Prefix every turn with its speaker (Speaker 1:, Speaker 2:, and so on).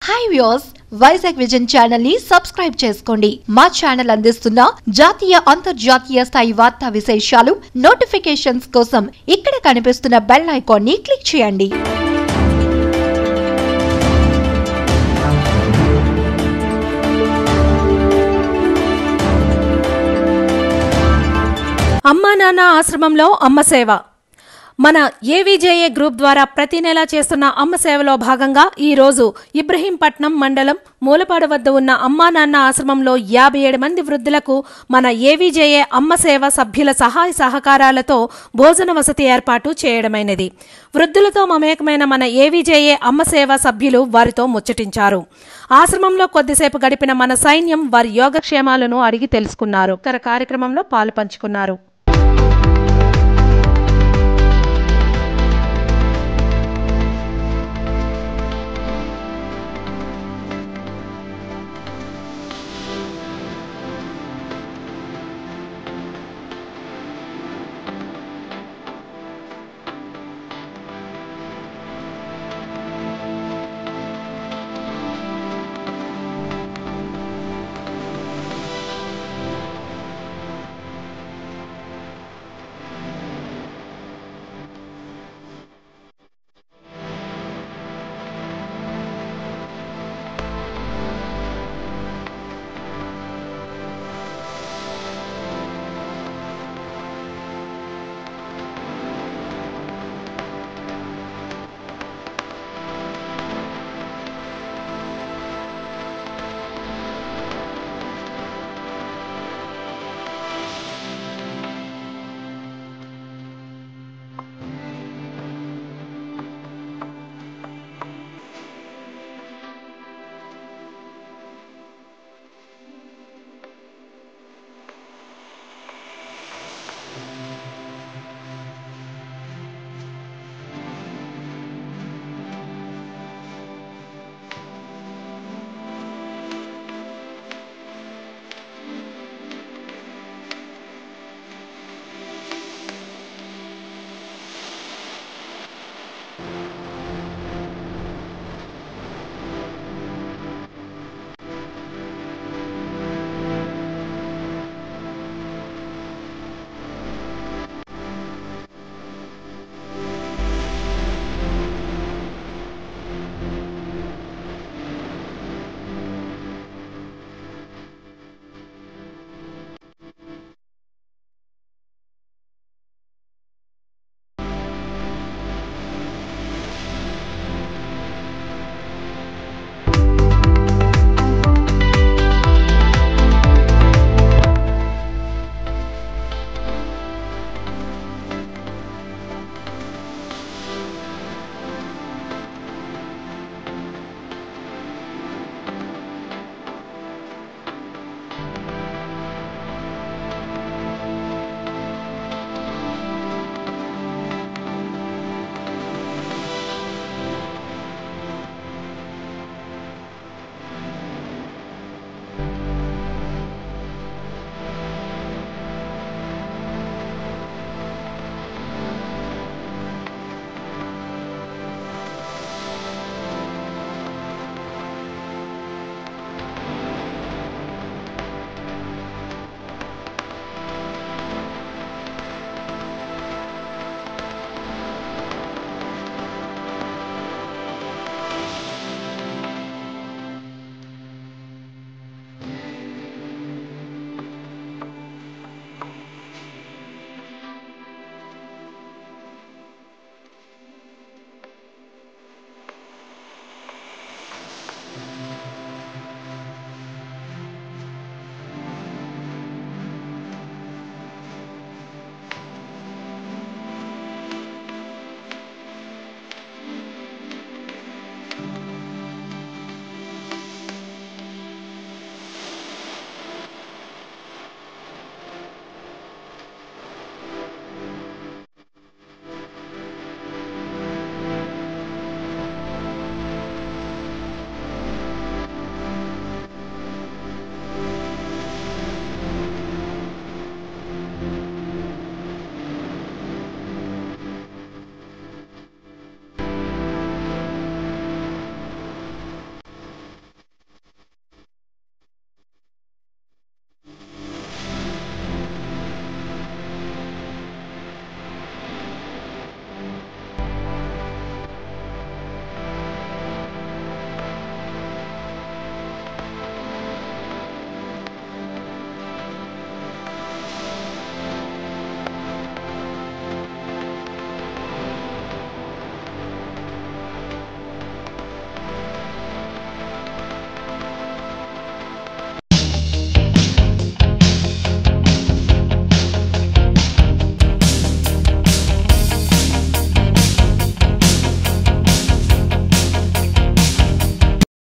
Speaker 1: hi views Vizag vision channel ని subscribe చేసుకోండి మా ఛానల్ అందిస్తున్న జాతీయ అంతర్జాతీయ స్థాయి వార్తా విశేషాలు నోటిఫికేషన్స్ కోసం ఇక్కడ కనిపిస్తున్న బెల్ ఐకాన్ ని క్లిక్ చేయండి
Speaker 2: అమ్మా నాన్న ఆశ్రమంలో అమ్మ సేవ మన ఏవిజేఏ గ్రూప్ ద్వారా ప్రతి నెల చేస్తున్న అమ్మ సేవలో భాగంగా ఈ రోజు ఇబ్రహీంపట్నం మండలం మూలపాడు వద్ద ఉన్న అమ్మా నాన్న ఆశ్రమంలో యాభై ఏడు మంది వృద్ధులకు మన ఏవిజేఏ అమ్మ సేవ సభ్యుల సహాయ సహకారాలతో భోజన వసతి ఏర్పాటు చేయడమైనది వృద్ధులతో మమేకమైన మన ఏవిజేఏ అమ్మ సేవ సభ్యులు వారితో ముచ్చటించారు ఆశ్రమంలో కొద్దిసేపు గడిపిన మన సైన్యం వారి యోగక్షేమాలను అడిగి తెలుసుకున్నారు ఇతర కార్యక్రమంలో పాలు పంచుకున్నారు